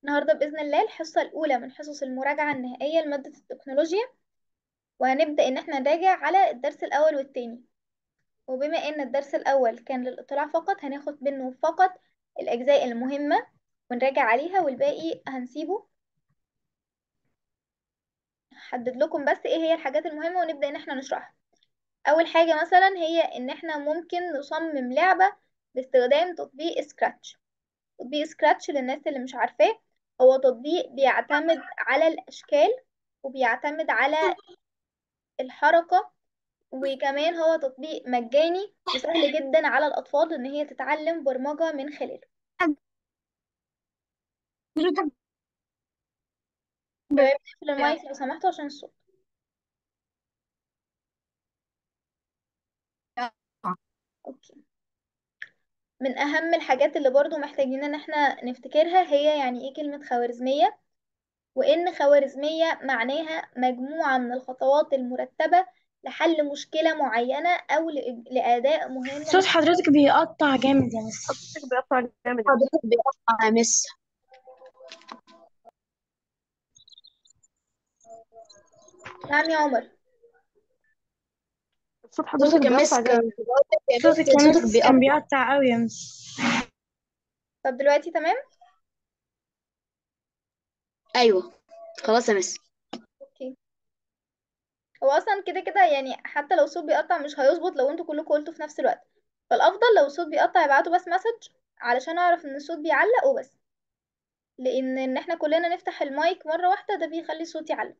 النهاردة بإذن الله الحصة الأولى من حصص المراجعة النهائية لمادة التكنولوجيا وهنبدأ إن احنا نراجع على الدرس الأول والتاني وبما إن الدرس الأول كان للإطلاع فقط هناخد منه فقط الأجزاء المهمة ونراجع عليها والباقي هنسيبه هحدد لكم بس إيه هي الحاجات المهمة ونبدأ إن احنا نشرحها أول حاجة مثلا هي إن احنا ممكن نصمم لعبة باستخدام تطبيق سكراتش تطبيق سكراتش للناس اللي مش عارفاه هو تطبيق بيعتمد على الأشكال وبيعتمد على الحركة وكمان هو تطبيق مجاني وسهل جدا على الأطفال إن هي تتعلم برمجة من خلاله شباب نقفل المايك لو سمحتوا عشان الصوت اوكي من أهم الحاجات اللي برضو محتاجين إن احنا نفتكرها هي يعني ايه كلمة خوارزمية وإن خوارزمية معناها مجموعة من الخطوات المرتبة لحل مشكلة معينة أو لإج- لأداء مهمة صوت حضرتك بيقطع جامد يا مس صوتك بيقطع جامد حضرتك بيقطع يا مس نعم يا عمر صوت حضرتك صوتك يا مس بيقطع كان جامد بقولك يا صوتك مس يا صوتك مس بيقطع كان بيقطع قوي يا مس طب دلوقتي تمام ايوه خلاص يا مس اوكي هو اصلا كده كده يعني حتى لو الصوت بيقطع مش هيظبط لو انتوا كلكم قلتوا في نفس الوقت فالافضل لو الصوت بيقطع يبعتوا بس مسج علشان اعرف ان الصوت بيعلق وبس لان ان احنا كلنا نفتح المايك مرة واحدة ده بيخلي الصوت يعلق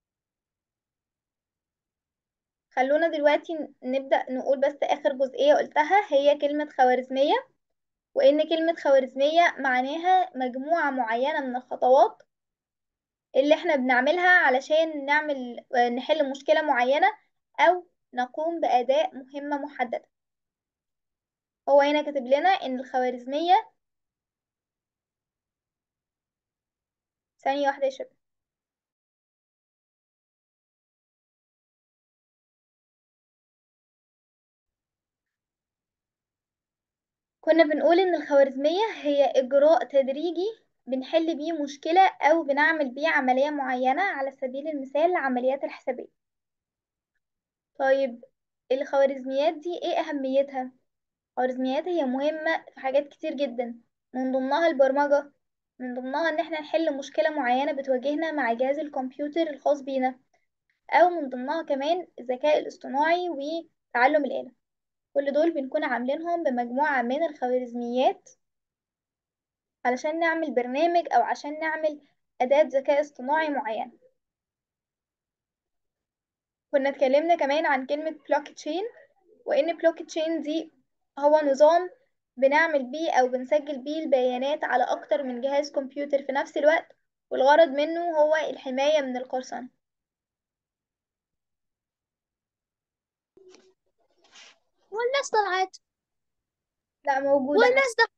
خلونا دلوقتي نبدأ نقول بس اخر جزئية قلتها هي كلمة خوارزمية وان كلمة خوارزمية معناها مجموعة معينة من الخطوات اللي احنا بنعملها علشان نعمل نحل مشكلة معينة او نقوم بأداء مهمة محددة هو هنا كاتب لنا ان الخوارزمية ثانية واحدة يا شباب كنا بنقول ان الخوارزمية هي اجراء تدريجي بنحل بيه مشكلة او بنعمل بيه عملية معينة على سبيل المثال العمليات الحسابية طيب الخوارزميات دي ايه اهميتها الخوارزميات هي مهمة في حاجات كتير جدا من ضمنها البرمجة من ضمنها ان احنا نحل مشكلة معينة بتواجهنا مع جهاز الكمبيوتر الخاص بينا او من ضمنها كمان الذكاء الاصطناعي وتعلم الآلة كل دول بنكون عاملينهم بمجموعة من الخوارزميات علشان نعمل برنامج او عشان نعمل أداة ذكاء اصطناعي معينة كنا اتكلمنا كمان عن كلمة بلوك تشين وان بلوك تشين دي هو نظام بنعمل بيه او بنسجل بيه البيانات على اكتر من جهاز كمبيوتر في نفس الوقت والغرض منه هو الحماية من القرصنة والناس طلعت لا موجودة والناس ده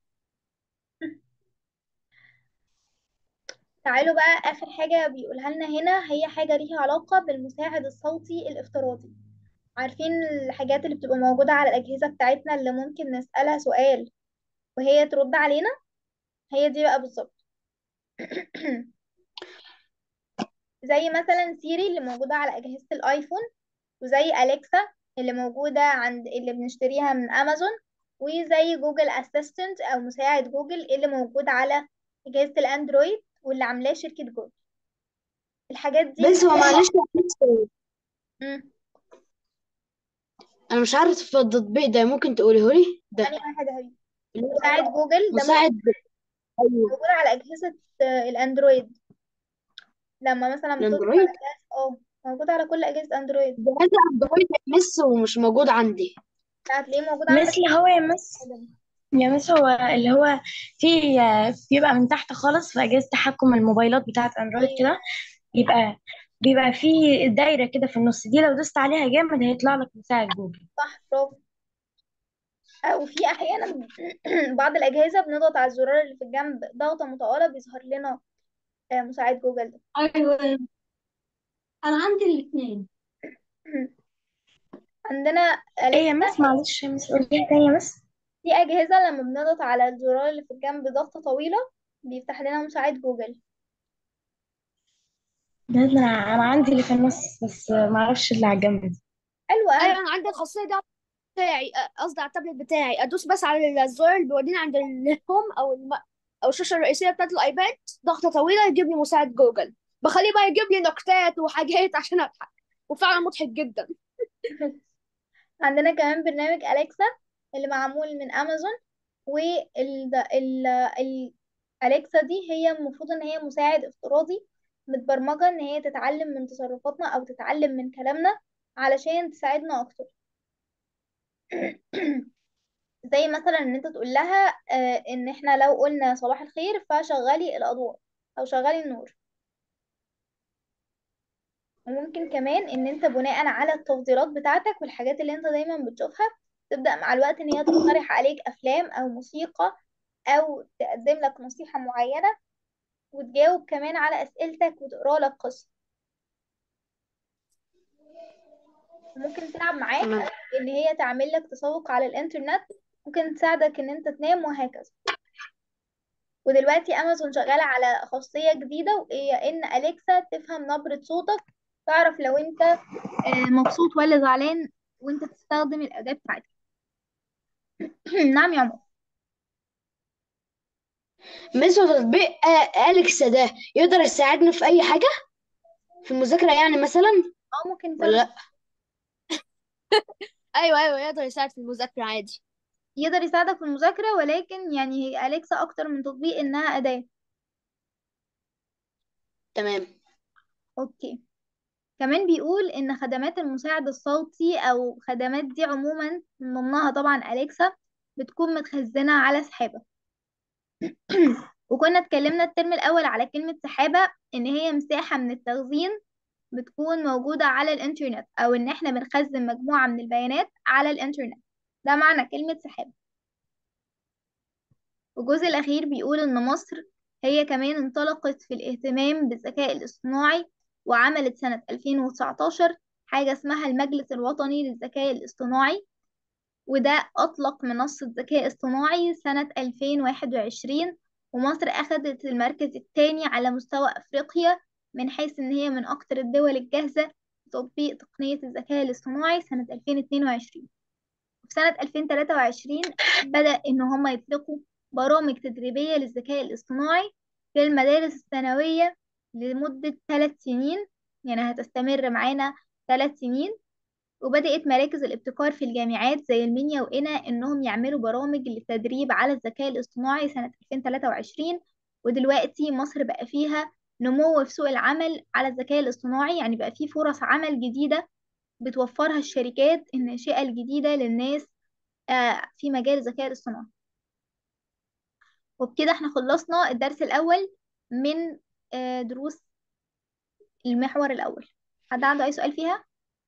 تعالوا بقى آخر حاجة بيقولها لنا هنا هي حاجة ليها علاقة بالمساعد الصوتي الافتراضي عارفين الحاجات اللي بتبقى موجودة على الأجهزة بتاعتنا اللي ممكن نسألها سؤال وهي ترد علينا هي دي بقى بالظبط زي مثلا سيري اللي موجودة على أجهزة الآيفون وزي أليكسا اللي موجودة عند اللي بنشتريها من أمازون وزي جوجل أسيستنت أو مساعد جوجل اللي موجود على أجهزة الأندرويد واللي عاملاه شركة جوجل الحاجات دي بس هو معلش يا مس مم. انا مش عارف التطبيق ده ممكن تقوله لي ده ثانية واحدة يا حبيبي اللي هو مساعد جوجل ده مساعد ايوه موجود على أجهزة آه، الأندرويد لما مثلا بتدخل الاندرويد على جهاز اه موجود على كل أجهزة أندرويد جهاز اندرويد يا مس ومش موجود عندي هتلاقيه موجود عندك مثل هو يا مس يا مس هو اللي هو في بيبقى من تحت خالص في أجهزة تحكم الموبايلات بتاعة أندرويد أيوة كده بيبقى بيبقى في دايرة كده في النص دي لو دوست عليها جامد هيطلع لك مساعد جوجل صح برافو أو في أحيانا بعض الأجهزة بنضغط على الزرار اللي في الجنب ضغطة مطولة بيظهر لنا آه، مساعد جوجل ده ايوه انا عندي الاثنين عندنا ايه يا أليكسا مس معلش يا مس قوليها تاني يا مس في أجهزة لما بنضغط على الزرار اللي في الجنب ضغطة طويلة بيفتح لنا مساعد جوجل ده انا انا عندي اللي في النص بس ما اعرفش اللي على الجنب دي حلو ايوه قوي انا عندي الخاصيه دي على بتاعي أ- قصدي على التابلت بتاعي ادوس بس على الزرار اللي بيوديني عند الهوم او الم... او الشاشه الرئيسيه بتاعت الايباد ضغطه طويله يجيب لي مساعد جوجل بخليه بقى يجيب لي نكتات وحاجات عشان اضحك وفعلا مضحك جدا عندنا كمان برنامج أليكسا اللي معمول من أمازون وال ال... ال... أليكسا دي هي المفروض إن هي مساعد افتراضي متبرمجة إن هي تتعلم من تصرفاتنا أو تتعلم من كلامنا علشان تساعدنا أكتر زي مثلا إن أنت تقول لها آه، إن إحنا لو قلنا صباح الخير فشغلي الأضواء أو شغلي النور وممكن كمان ان انت بناء على التفضيلات بتاعتك والحاجات اللي انت دايما بتشوفها تبدأ مع الوقت ان هي تقترح عليك افلام او موسيقى او تقدم لك نصيحة معينة وتجاوب كمان على اسئلتك وتقرا لك قصة وممكن تلعب معاك تمام ان هي تعمل لك تسوق على الانترنت ممكن تساعدك ان انت تنام وهكذا ودلوقتي امازون شغالة على خاصية جديدة وهي ان اليكسا تفهم نبرة صوتك تعرف لو انت آه، مبسوط ولا زعلان وانت بتستخدم الأداة بتاعتك نعم يا عمر ميس هو تطبيق آه، أليكسا ده يقدر يساعدنا في أي حاجة في المذاكرة يعني مثلا اه ممكن ولا يساعد لأ ايوه ايوه يقدر يساعد في المذاكره عادي يقدر يساعدك في المذاكرة ولكن يعني هي أليكسا أكتر من تطبيق إنها أداة تمام أوكي كمان بيقول إن خدمات المساعد الصوتي أو خدمات دي عموما من ضمنها طبعا أليكسا بتكون متخزنة على سحابة وكنا اتكلمنا الترم الأول على كلمة سحابة إن هي مساحة من التخزين بتكون موجودة على الإنترنت أو إن إحنا بنخزن مجموعة من البيانات على الإنترنت ده معنى كلمة سحابة والجزء الأخير بيقول إن مصر هي كمان انطلقت في الاهتمام بالذكاء الاصطناعي وعملت سنة 2019 حاجة اسمها المجلس الوطني للذكاء الاصطناعي وده أطلق منصة ذكاء اصطناعي سنة 2021 ومصر أخذت المركز الثاني على مستوى أفريقيا من حيث إن هي من أكتر الدول الجاهزة لتطبيق تقنية الذكاء الاصطناعي سنة 2022 في سنة 2023 بدأ إن هم يطلقوا برامج تدريبية للذكاء الاصطناعي في المدارس الثانوية لمدة ثلاث سنين يعني هتستمر معانا ثلاث سنين وبدأت مراكز الابتكار في الجامعات زي المنيا وقنا إنهم يعملوا برامج للتدريب على الذكاء الاصطناعي سنة 2023 ودلوقتي مصر بقى فيها نمو في سوق العمل على الذكاء الاصطناعي يعني بقى فيه فرص عمل جديدة بتوفرها الشركات الناشئة الجديدة للناس آه، في مجال الذكاء الاصطناعي وبكده احنا خلصنا الدرس الأول من آه، دروس المحور الأول حد عنده أي سؤال فيها؟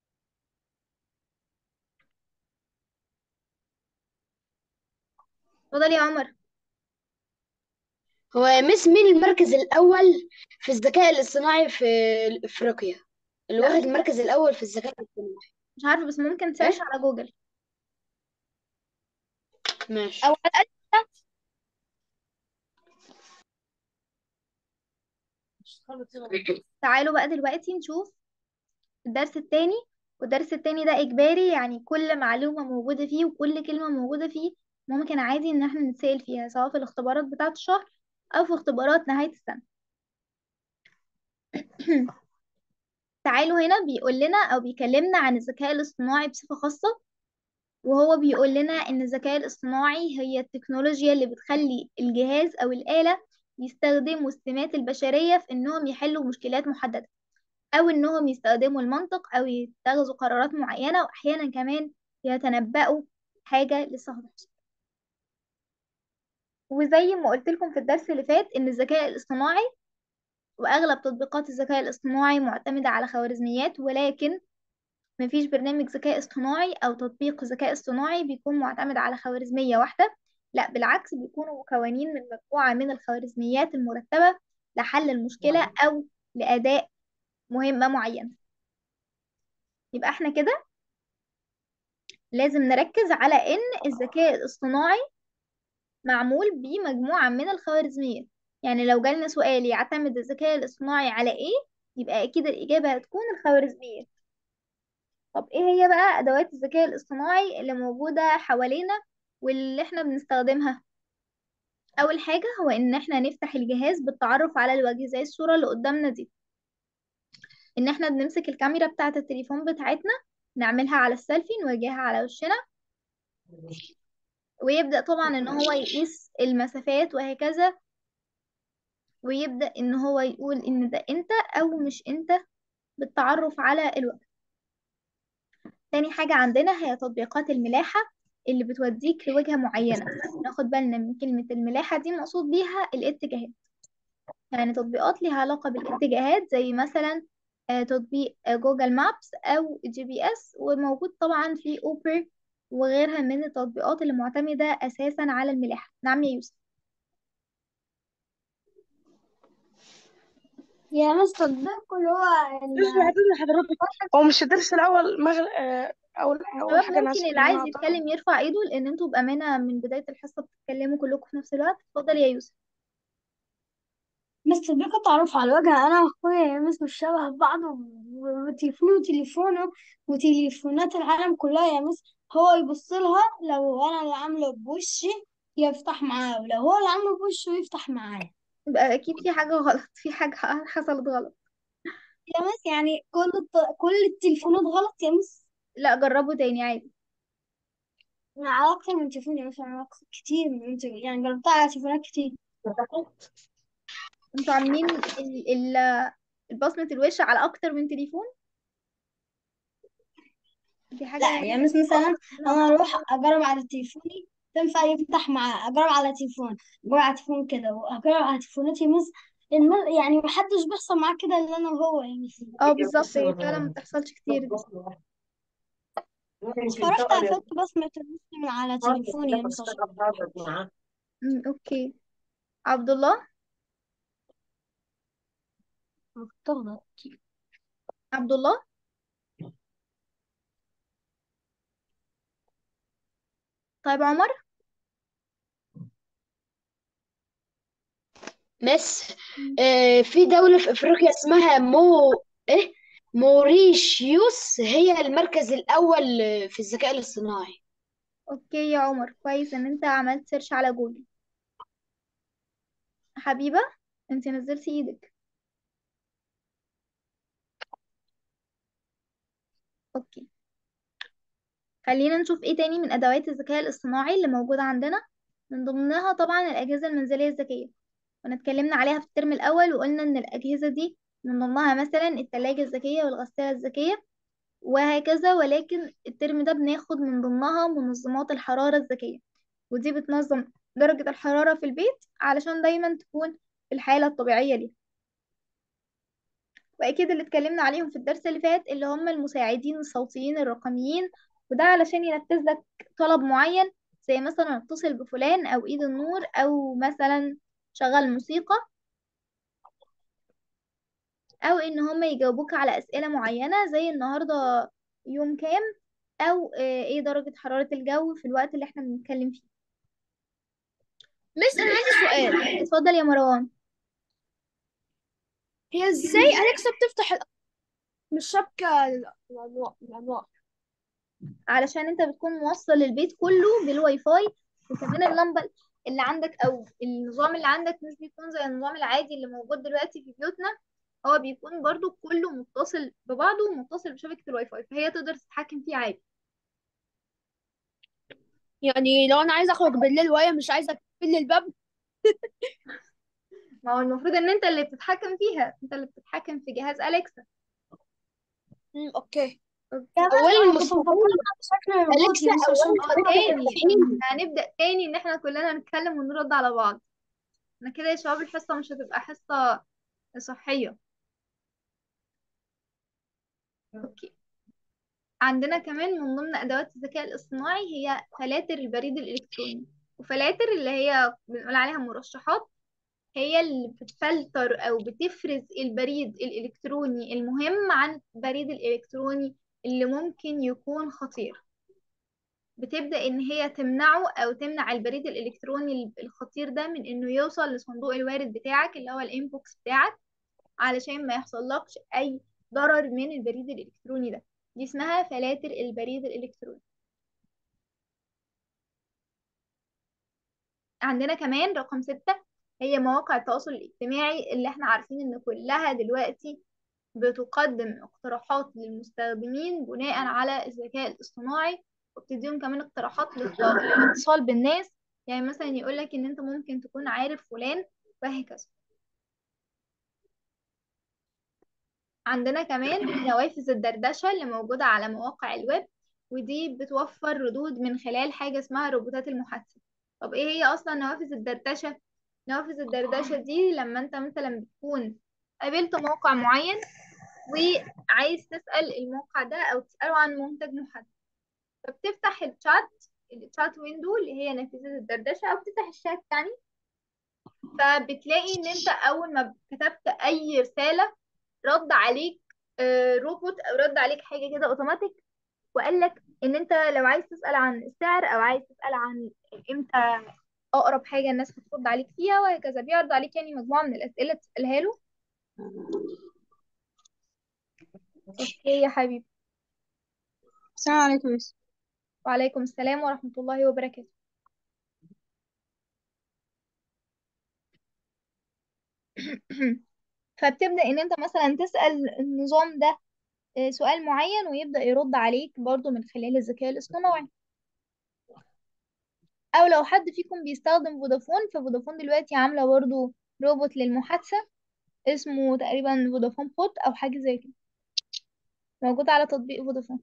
اتفضل يا عمر هو ميس مين المركز الأول في الذكاء الاصطناعي في أفريقيا اللي لا واخد مش المركز الأول في الذكاء الاصطناعي مش عارفة بس ممكن تسيرش إيه؟ على جوجل ماشي او على الاقل تعالوا بقى دلوقتي نشوف الدرس التاني والدرس التاني ده إجباري يعني كل معلومة موجودة فيه وكل كلمة موجودة فيه ممكن عادي إن احنا نتسأل فيها سواء في الاختبارات بتاعة الشهر أو في اختبارات نهاية السنة تعالوا هنا بيقول لنا أو بيكلمنا عن الذكاء الاصطناعي بصفة خاصة وهو بيقول لنا إن الذكاء الاصطناعي هي التكنولوجيا اللي بتخلي الجهاز أو الآلة يستخدموا السمات البشرية في إنهم يحلوا مشكلات محددة أو إنهم يستخدموا المنطق أو يتخذوا قرارات معينة وأحيانا كمان يتنبأوا حاجة لسه هتحصل وزي ما قلت لكم في الدرس اللي فات إن الذكاء الاصطناعي وأغلب تطبيقات الذكاء الاصطناعي معتمدة على خوارزميات ولكن مفيش برنامج ذكاء اصطناعي أو تطبيق ذكاء اصطناعي بيكون معتمد على خوارزمية واحدة لا بالعكس بيكونوا مكونين من مجموعة من الخوارزميات المرتبة لحل المشكلة أو لأداء مهمة معينة يبقى احنا كده لازم نركز على إن الذكاء الاصطناعي معمول بمجموعة من الخوارزميات يعني لو جالنا سؤال يعتمد الذكاء الاصطناعي على ايه يبقى اكيد الاجابة هتكون الخوارزميات طب ايه هي بقى ادوات الذكاء الاصطناعي اللي موجودة حوالينا واللي احنا بنستخدمها اول حاجة هو ان احنا نفتح الجهاز بالتعرف على الوجه زي الصورة اللي قدامنا دي ان احنا بنمسك الكاميرا بتاعة التليفون بتاعتنا نعملها على السيلفي نوجهها على وشنا ويبدأ طبعا ان هو يقيس المسافات وهكذا ويبدأ ان هو يقول ان ده انت او مش انت بالتعرف على الوجه تاني حاجة عندنا هي تطبيقات الملاحة اللي بتوديك لوجهة معينة ناخد بالنا من كلمة الملاحة دي مقصود بيها الاتجاهات يعني تطبيقات ليها علاقة بالاتجاهات زي مثلا آه، تطبيق آه، جوجل مابس أو جي بي اس وموجود طبعا في أوبر وغيرها من التطبيقات اللي معتمدة أساسا على الملاحة نعم يا يوسف يا مستر ده كله هو بس بعتذر حضرتك هو مش الدرس الأول مغل... آه، أول أول شباب حاجة أنا ممكن آسف اللي إن أنا عايز قطعت يتكلم يرفع ايده لأن انتوا بأمانة من بداية الحصة بتتكلموا كلكم في نفس الوقت اتفضل يا يوسف مستر بيك تعرف على الوجه انا واخويا يا مس مش شبه بعض و- وتليفوني وتليفونه وتليفونات العالم كلها يا مس هو يبص لها لو انا اللي عامله بوشي يفتح معاه ولو هو اللي عامله بوشه يفتح معاه يبقى أكيد في حاجة غلط في حاجة حصلت غلط يا مس يعني كل الط... كل التليفونات غلط يا مس لا جربوا تاني عادي أنا على اكتر من تليفون يا مس على أكتر كتير من يعني جربتها على تليفونات كتير انتوا عاملين ال ال البصمة الوش على أكتر من تليفون دي حاجة لا يا مس مثلا انا اروح اجرب على تليفوني تنفع يفتح معاه اجرب على تليفون اجرب على تليفون كده واجرب على تليفونات يا مس الم- يعني محدش بيحصل معاه كده الا انا وهو يا مس اه بالظبط هي فعلا ما بتحصلش كتير دي فرحت قفلت بصمة الوش من على تليفوني يا مس عشان أمم، اوكي عبد الله مضطرة. عبد الله طيب عمر مس آه، في دولة في أفريقيا اسمها مو إيه موريشيوس هي المركز الأول في الذكاء الاصطناعي اوكي يا عمر كويس ان انت عملت سيرش على جوجل حبيبة انت نزلتي ايدك اوكي خلينا نشوف ايه تاني من ادوات الذكاء الاصطناعي اللي موجودة عندنا من ضمنها طبعا الاجهزة المنزلية الذكية كنا اتكلمنا عليها في الترم الاول وقلنا ان الاجهزة دي من ضمنها مثلا الثلاجة الذكية والغسالة الذكية وهكذا ولكن الترم ده بناخد من ضمنها منظمات الحرارة الذكية ودي بتنظم درجة الحرارة في البيت علشان دايما تكون في الحالة الطبيعية ليها وأكيد اللي اتكلمنا عليهم في الدرس اللي فات اللي هم المساعدين الصوتيين الرقميين وده علشان ينفذ لك طلب معين زي مثلا اتصل بفلان أو إيد النور أو مثلا شغل موسيقى أو إن هم يجاوبوك على أسئلة معينة زي النهاردة يوم كام أو آه، إيه درجة حرارة الجو في الوقت اللي احنا بنتكلم فيه مس انا عندي سؤال اتفضل يا مروان هي ازاي اليكسا بتفتح ال- مش شبكة الانوار الانوار علشان انت بتكون موصل البيت كله بالواي فاي وكمان اللمبة اللي عندك او النظام اللي عندك مش بيكون زي النظام العادي اللي موجود دلوقتي في بيوتنا هو بيكون برضو كله متصل ببعضه ومتصل بشبكة الواي فاي فهي تقدر تتحكم فيه عادي يعني لو انا عايزه اخرج بالليل وهي مش عايزه تقفل لي الباب ما هو المفروض ان انت اللي بتتحكم فيها انت اللي بتتحكم في جهاز اليكسا مم، اوكي أولا المستقبل بشكل روبوتي يا مس عشان اه تاني هنبدأ تاني ان احنا كلنا نتكلم ونرد على بعض انا كده يا شباب الحصة مش هتبقى حصة صحية اوكي عندنا كمان من ضمن أدوات الذكاء الاصطناعي هي فلاتر البريد الإلكتروني وفلاتر اللي هي بنقول عليها مرشحات هي اللي بتفلتر أو بتفرز البريد الإلكتروني المهم عن البريد الإلكتروني اللي ممكن يكون خطير بتبدأ إن هي تمنعه أو تمنع البريد الإلكتروني الخطير ده من إنه يوصل لصندوق الوارد بتاعك اللي هو الإنبوكس بتاعك علشان ما يحصلكش أي ضرر من البريد الإلكتروني ده دي اسمها فلاتر البريد الإلكتروني عندنا كمان رقم ستة هي مواقع التواصل الاجتماعي اللي احنا عارفين ان كلها دلوقتي بتقدم اقتراحات للمستخدمين بناء على الذكاء الاصطناعي وبتديهم كمان اقتراحات للت- للاتصال بالناس يعني مثلا يقولك ان انت ممكن تكون عارف فلان وهكذا عندنا كمان نوافذ الدردشة اللي موجودة على مواقع الويب ودي بتوفر ردود من خلال حاجة اسمها روبوتات المحادثة طب ايه هي اصلا نوافذ الدردشة نوافذ الدردشة دي لما انت مثلا بتكون قابلت موقع معين وعايز تسأل الموقع ده او تسأله عن منتج محدد فبتفتح الشات الشات ويندو اللي هي نافذة الدردشة او بتفتح الشات يعني فبتلاقي ان انت اول ما كتبت اي رسالة رد عليك آه، روبوت او رد عليك حاجة كده اوتوماتيك وقال لك ان انت لو عايز تسأل عن السعر او عايز تسأل عن امتى اقرب حاجة الناس هترد عليك فيها وهكذا بيعرض عليك يعني مجموعة من الاسئلة تسألها له اوكي يا حبيبي السلام عليكم يوسف وعليكم السلام ورحمة الله وبركاته فبتبدأ ان انت مثلا تسأل النظام ده آه، سؤال معين ويبدأ يرد عليك برضو من خلال الذكاء الاصطناعي او لو حد فيكم بيستخدم فودافون ففودافون دلوقتي عاملة برضو روبوت للمحادثة اسمه تقريبا فودافون بوت او حاجة زي كده موجود على تطبيق فودافون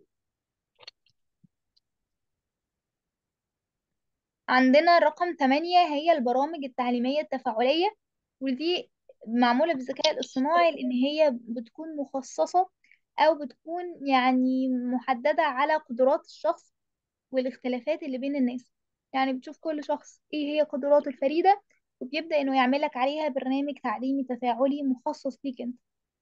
عندنا رقم 8 هي البرامج التعليمية التفاعلية ودي معمولة بالذكاء الاصطناعي لأن هي بتكون مخصصة أو بتكون يعني محددة على قدرات الشخص والاختلافات اللي بين الناس يعني بتشوف كل شخص ايه هي قدراته الفريدة وبيبدأ انه يعملك عليها برنامج تعليمي تفاعلي مخصص ليك انت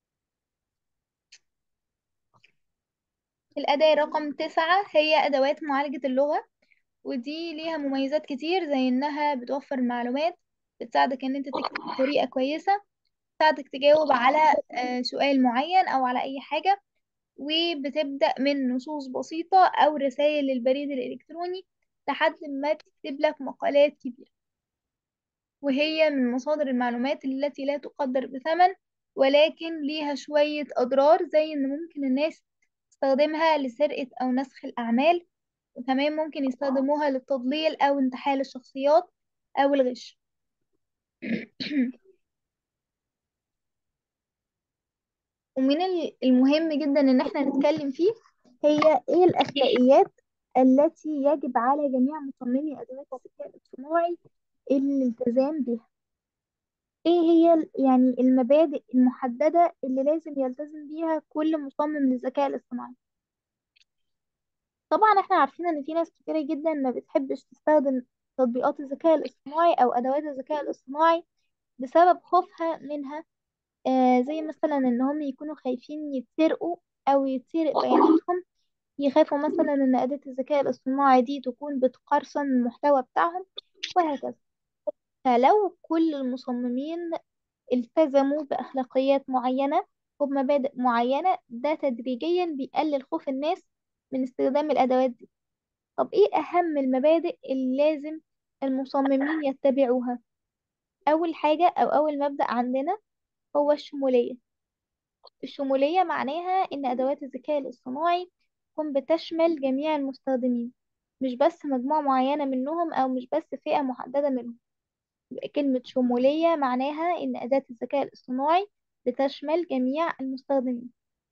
الأداة رقم تسعة هي أدوات معالجة اللغة ودي ليها مميزات كتير زي إنها بتوفر المعلومات بتساعدك إن أنت تكتب بطريقة كويسة بتساعدك تجاوب على آه، سؤال معين أو على أي حاجة وبتبدأ من نصوص بسيطة أو رسائل للبريد الإلكتروني لحد ما تكتب لك مقالات كبيرة وهي من مصادر المعلومات التي لا تقدر بثمن ولكن ليها شوية أضرار زي إن ممكن الناس تستخدمها لسرقة أو نسخ الأعمال وكمان ممكن يستخدموها للتضليل أو انتحال الشخصيات أو الغش ومن ال- المهم جدا إن احنا نتكلم فيه هي إيه الأخلاقيات التي يجب على جميع مصممي أدوات الذكاء الاصطناعي الالتزام بها ايه هي ال- يعني المبادئ المحددة اللي لازم يلتزم بيها كل مصمم للذكاء الاصطناعي طبعا احنا عارفين ان في ناس كتيرة جدا ما بتحبش تستخدم تطبيقات الذكاء الاصطناعي او ادوات الذكاء الاصطناعي بسبب خوفها منها آه زي مثلا ان هم يكونوا خايفين يتسرقوا او يتسرق بياناتهم يخافوا مثلا ان اداة الذكاء الاصطناعي دي تكون بتقرصن المحتوى بتاعهم وهكذا فلو كل المصممين التزموا بأخلاقيات معينة وبمبادئ معينة ده تدريجيا بيقلل خوف الناس من استخدام الأدوات دي طب إيه أهم المبادئ اللي لازم المصممين يتبعوها أول حاجة أو أول مبدأ عندنا هو الشمولية الشمولية معناها إن أدوات الذكاء الاصطناعي تكون بتشمل جميع المستخدمين مش بس مجموعة معينة منهم أو مش بس فئة محددة منهم يبقى كلمة شمولية معناها إن أداة الذكاء الاصطناعي بتشمل جميع المستخدمين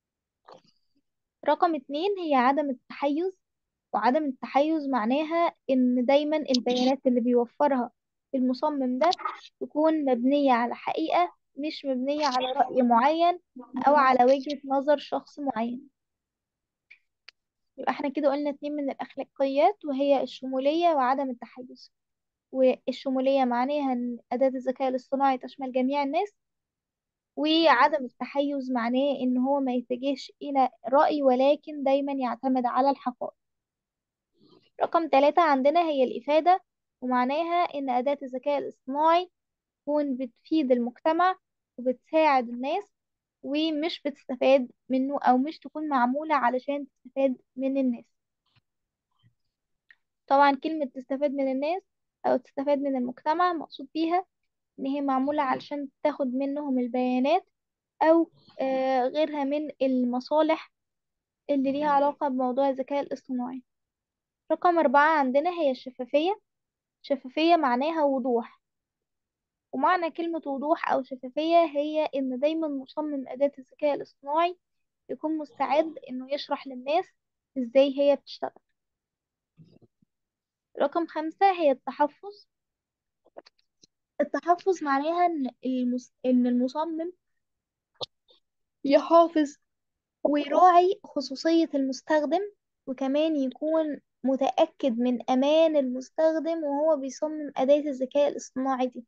رقم اتنين هي عدم التحيز وعدم التحيز معناها إن دايما البيانات اللي بيوفرها المصمم ده تكون مبنية على حقيقة مش مبنية على رأي معين أو على وجهة نظر شخص معين يبقى احنا كده قلنا اتنين من الأخلاقيات وهي الشمولية وعدم التحيز والشمولية معناها إن أداة الذكاء الاصطناعي تشمل جميع الناس وعدم التحيز معناه إن هو ما يتجهش إلى رأي ولكن دايما يعتمد على الحقائق رقم ثلاثة عندنا هي الإفادة ومعناها إن أداة الذكاء الاصطناعي تكون بتفيد المجتمع وبتساعد الناس ومش بتستفاد منه أو مش تكون معمولة علشان تستفاد من الناس طبعا كلمة تستفاد من الناس أو تستفاد من المجتمع مقصود بيها إن هي معمولة علشان تاخد منهم البيانات أو آه، غيرها من المصالح اللي ليها علاقة بموضوع الذكاء الاصطناعي رقم أربعة عندنا هي الشفافية شفافية معناها وضوح ومعنى كلمة وضوح أو شفافية هي إن دايما مصمم أداة الذكاء الاصطناعي يكون مستعد إنه يشرح للناس إزاي هي بتشتغل رقم خمسة هي التحفظ التحفظ معناها إن المس... إن المصمم يحافظ ويراعي خصوصية المستخدم وكمان يكون متأكد من أمان المستخدم وهو بيصمم أداة الذكاء الاصطناعي دي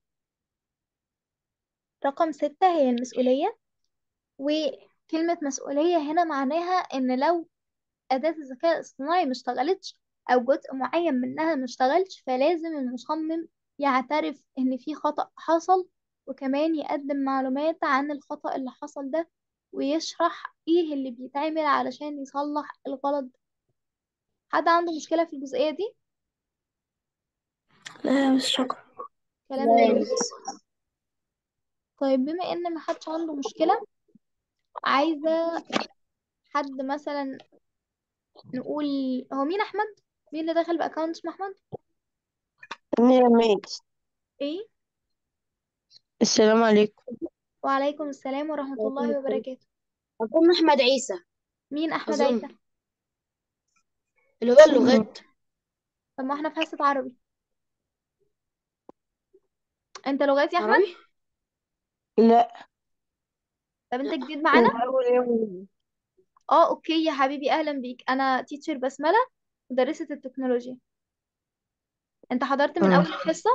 رقم ستة هي المسؤولية وكلمة مسؤولية هنا معناها إن لو أداة الذكاء الاصطناعي مشتغلتش أو جزء معين منها مشتغلش فلازم المصمم يعترف إن في خطأ حصل وكمان يقدم معلومات عن الخطأ اللي حصل ده ويشرح إيه اللي بيتعمل علشان يصلح الغلط ده حد عنده مشكلة في الجزئية دي؟ لا مش شكرا كلام لا يا جميل مس طيب بما إن محدش عنده مشكلة عايزة حد مثلا نقول هو مين أحمد؟ مين اللي داخل بأكاونت اسمه أحمد؟ يا ميس إيه؟ السلام عليكم وعليكم السلام ورحمة الله وبركاته أظن أحمد عيسى مين أحمد أظن عيسى؟ اللي هو اللغات طب ما احنا في حصة عربي انت لغات يا احمد عربي لا طب انت جديد معانا من أول يوم اه اوكي يا حبيبي اهلا بيك انا تيتشر بسملة مدرسة التكنولوجيا انت حضرت من مم. اول الحصة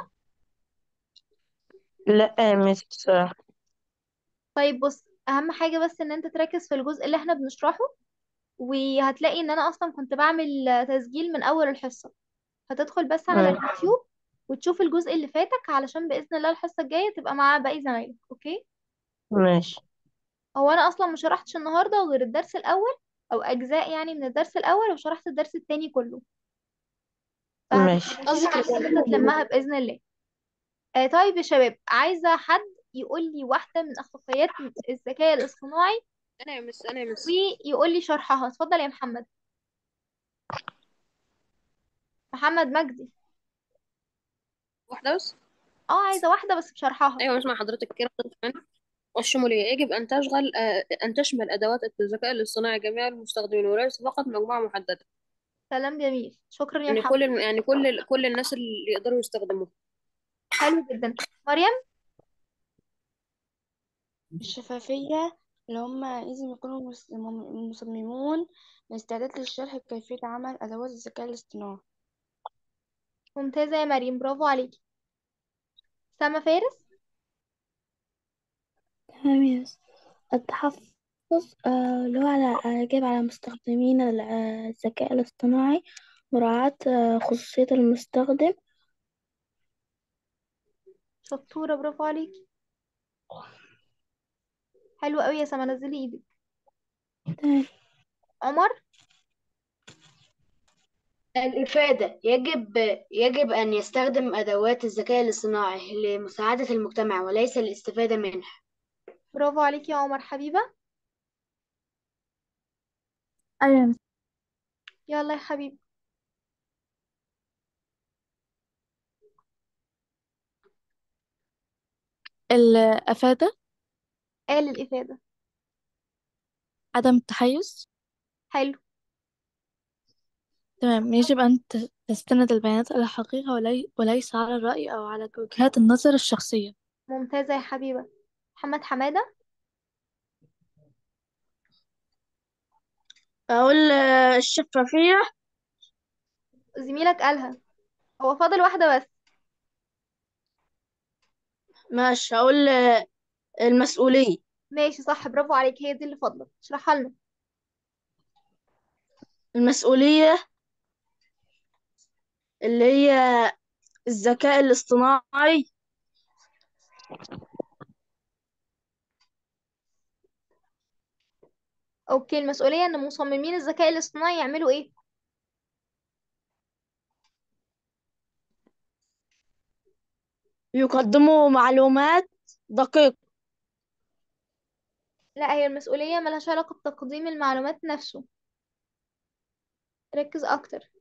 لا يا ميس بصراحة طيب بص اهم حاجة بس ان انت تركز في الجزء اللي احنا بنشرحه وهتلاقي ان انا اصلا كنت بعمل تسجيل من اول الحصة هتدخل بس على مم. اليوتيوب وتشوف الجزء اللي فاتك علشان بإذن الله الحصة الجاية تبقى مع باقي زمايلك اوكي ماشي هو انا اصلا ما شرحتش النهارده غير الدرس الاول او اجزاء يعني من الدرس الاول وشرحت الدرس التاني كله ماشي فهتبقى في حاجة انت تلمها بإذن الله آه طيب يا شباب عايزة حد يقول لي واحدة من أخلاقيات الذكاء الاصطناعي انا يا مس انا يا مس ويقول لي شرحها اتفضل يا محمد محمد مجدي واحده بس اه عايزة واحدة بس بشرحها ايوه مش مع حضرتك كده كمان والشمولية يجب أن تشغل آه، أن تشمل أدوات الذكاء الاصطناعي جميع المستخدمين وليس فقط مجموعة محددة كلام جميل شكرا يا يعني محمد كل الم- يعني كل كل الناس اللي يقدروا يستخدموها حلو جدا مريم الشفافية اللي هم لازم يكونوا مس- مم- مصممون استعداد للشرح بكيفية عمل أدوات الذكاء الاصطناعي ممتازة يا مريم برافو عليكي سما فارس تمام يا مس. التحفظ آه، اللي هو على يجب على مستخدمين ال- آه، الذكاء الاصطناعي مراعاة آه، خصوصية المستخدم شطورة برافو عليكي حلو قوي يا سما نزلي ايدك تمام عمر الإفادة يجب يجب أن يستخدم أدوات الذكاء الاصطناعي لمساعدة المجتمع وليس للاستفادة منه برافو عليكي يا عمر حبيبة أيوة يا مس. يلا يا حبيبي الأفادة قال الإفادة عدم التحيز حلو تمام يجب أن ت- تستند البيانات إلى الحقيقة ولي... وليس على الرأي أو على وجهات النظر الشخصية ممتازة يا حبيبة محمد حمادة أقول آه، الشفافية زميلك قالها هو فاضل واحدة بس ماشي هقول آه، المسؤولية ماشي صح برافو عليك هي دي اللي فاضلة اشرحها لنا المسؤولية اللي هي الذكاء الاصطناعي اوكي المسؤولية ان مصممين الذكاء الاصطناعي يعملوا ايه يقدموا معلومات دقيقة لا هي المسؤولية ملهاش علاقة بتقديم المعلومات نفسه ركز اكتر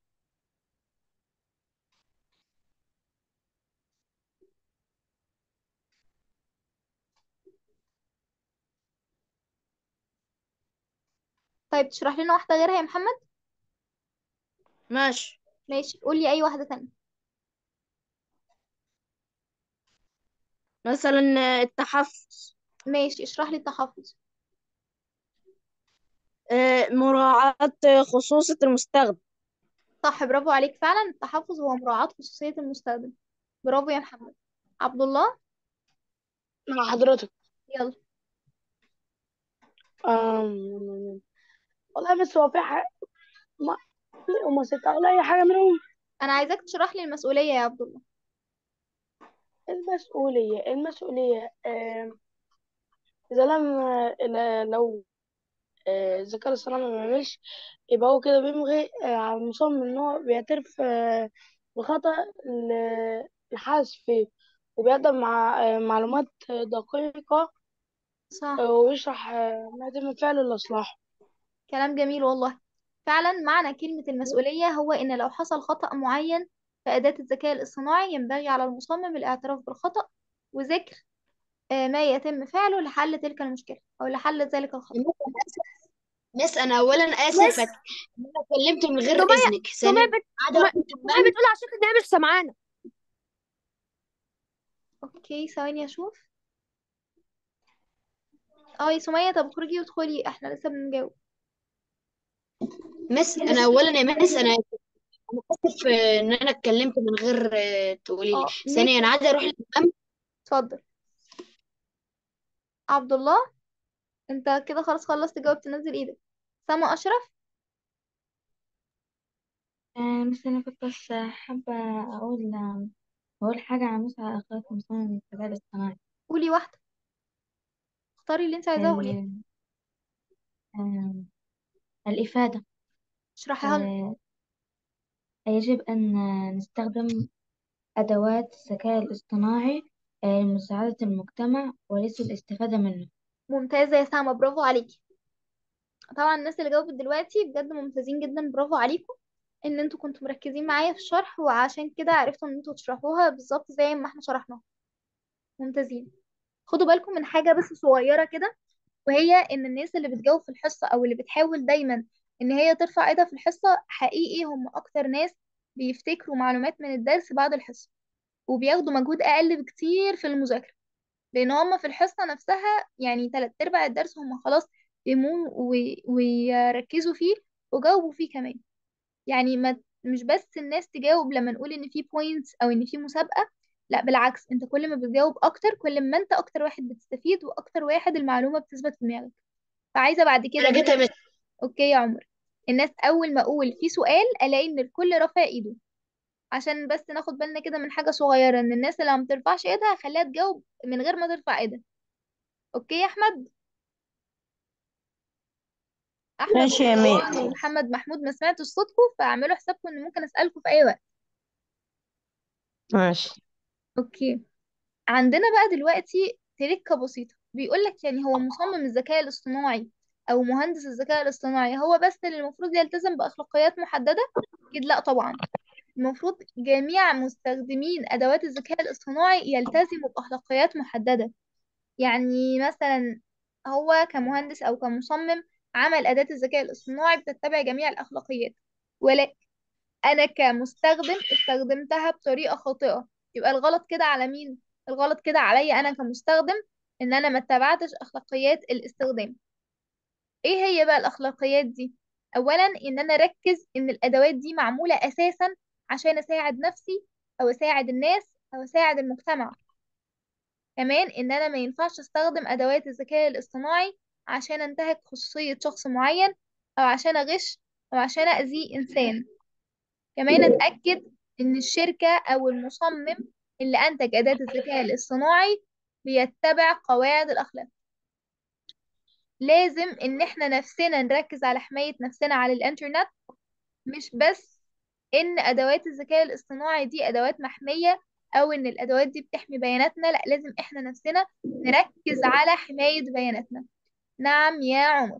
طيب تشرح لنا واحدة غيرها يا محمد ماشي ماشي قولي اي واحدة تانية مثلا التحفظ ماشي اشرح لي التحفظ آه، مراعاة خصوصية المستخدم صح برافو عليك فعلا التحفظ هو مراعاة خصوصية المستخدم برافو يا محمد عبد الله مع حضرتك يلا أم... والله بس هو في حاجة ما هم ستة ولا أي حاجة منهم انا عايزاك تشرح لي المسؤولية يا عبد الله المسؤولية المسؤولية آم، إذا لم إذا لو آه، الذكاء الاصطناعي ما بيعملش يبقى هو كده بيمغي آه، على المصمم إن هو بيعترف آه، بخطأ ال- الحادث فيه وبيقدم مع آه، معلومات دقيقة صح آه، ويشرح آه، ما يتم فعله لإصلاحه كلام جميل والله فعلا معنى كلمة المسؤولية هو إن لو حصل خطأ معين في أداة الذكاء الاصطناعي ينبغي على المصمم الاعتراف بالخطأ وذكر آه، ما يتم فعله لحل تلك المشكلة أو لحل ذلك الخطأ مس أنا آسف مس أنا أولا آسف إن أنا اتكلمت من غير سمية إذنك سمية ثانيا بت... قاعدة سمية أروح سمية الحمام بتقول عشان إن هي مش سامعانا أوكي ثواني أشوف اه يا سمية طب اخرجي وادخلي احنا لسه بنجاوب مس أنا أولا يا مس أنا أنا آسف آه، إن أنا اتكلمت من غير آه، تقولي لي اه ثانيا ليه أنا عايزة أروح الحمام اتفضل عبد الله انت كده خلاص خلصت جاوب تنزل ايدك سما أشرف آه، بس أنا كنت بس حابة أقول أقول حاجة عن مسعى أخلاق مصمم الذكاء الاصطناعي قولي واحدة اختاري اللي انت عايزاه وقوليها ال- آم، الإفادة اشرحيها لنا آه، يجب أن نستخدم أدوات الذكاء الاصطناعي آه، لمساعدة المجتمع وليس الاستفادة منه ممتازة يا سما برافو عليكي طبعا الناس اللي جاوبت دلوقتي بجد ممتازين جدا برافو عليكم ان انتوا كنتوا مركزين معايا في الشرح وعشان كده عرفتوا ان انتوا تشرحوها بالظبط زي ما احنا شرحناها ممتازين خدوا بالكم من حاجة بس صغيرة كده وهي ان الناس اللي بتجاوب في الحصة او اللي بتحاول دايما ان هي ترفع ايدها في الحصة حقيقي هم اكتر ناس بيفتكروا معلومات من الدرس بعد الحصة وبياخدوا مجهود اقل بكتير في المذاكرة لان هم في الحصة نفسها يعني تلات ارباع الدرس هم خلاص يهمون وي- ويركزوا فيه وجاوبوا فيه كمان يعني ما مش بس الناس تجاوب لما نقول ان في بوينتس او ان في مسابقة لا بالعكس انت كل ما بتجاوب اكتر كل ما انت اكتر واحد بتستفيد واكتر واحد المعلومة بتثبت في دماغك فعايزة بعد كده أنا جيت يا الناس مس اوكي يا عمر الناس اول ما اقول في سؤال الاقي ان الكل رافع ايده عشان بس ناخد بالنا كده من حاجة صغيرة ان الناس اللي ما بترفعش ايدها خليها تجاوب من غير ما ترفع ايدها اوكي يا احمد احمد ماشي يا ميت ومروان ومحمد محمود ما سمعتش صوتكم فاعملوا حسابكم ان ممكن اسالكم في اي وقت ماشي اوكي عندنا بقى دلوقتي تركة بسيطة بيقول لك يعني هو مصمم الذكاء الاصطناعي او مهندس الذكاء الاصطناعي هو بس اللي المفروض يلتزم باخلاقيات محددة اكيد لا طبعا المفروض جميع مستخدمين ادوات الذكاء الاصطناعي يلتزموا باخلاقيات محددة يعني مثلا هو كمهندس او كمصمم عمل اداة الذكاء الاصطناعي بتتبع جميع الاخلاقيات ولكن انا كمستخدم استخدمتها بطريقة خاطئة يبقى الغلط كده على مين الغلط كده عليا انا كمستخدم ان انا ما اتبعتش اخلاقيات الاستخدام ايه هي بقى الاخلاقيات دي اولا ان انا اركز ان الادوات دي معمولة اساسا عشان اساعد نفسي او اساعد الناس او اساعد المجتمع كمان ان انا ما ينفعش استخدم ادوات الذكاء الاصطناعي عشان انتهك خصوصية شخص معين او عشان اغش او عشان اذي انسان كمان اتأكد ان الشركة او المصمم اللي انتج أداة الذكاء الاصطناعي بيتبع قواعد الأخلاق لازم ان احنا نفسنا نركز على حماية نفسنا على الانترنت مش بس ان ادوات الذكاء الاصطناعي دي ادوات محمية او ان الادوات دي بتحمي بياناتنا لا لازم احنا نفسنا نركز على حماية بياناتنا نعم يا عمر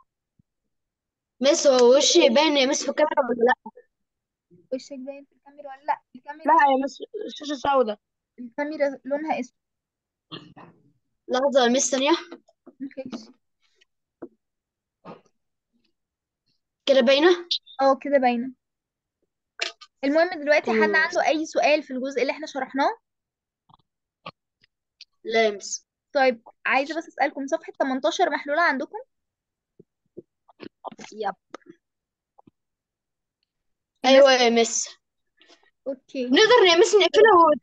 مس هو وشي باين يا مس في الكاميرا ولا لا وشك باين في الكاميرا ولا لا لا الكاميرا يا مس الشاشة سوداء الكاميرا لونها اسود لحظة يا مس ثانية مفيش كده باينة اه كده باينة المهم دلوقتي حد تمام عنده اي سؤال في الجزء اللي احنا شرحناه لا يا مس طيب عايزة بس اسألكم صفحة 18 محلولة عندكم يب الناس ايوه يا مس اوكي نقدر يا مس نقفلها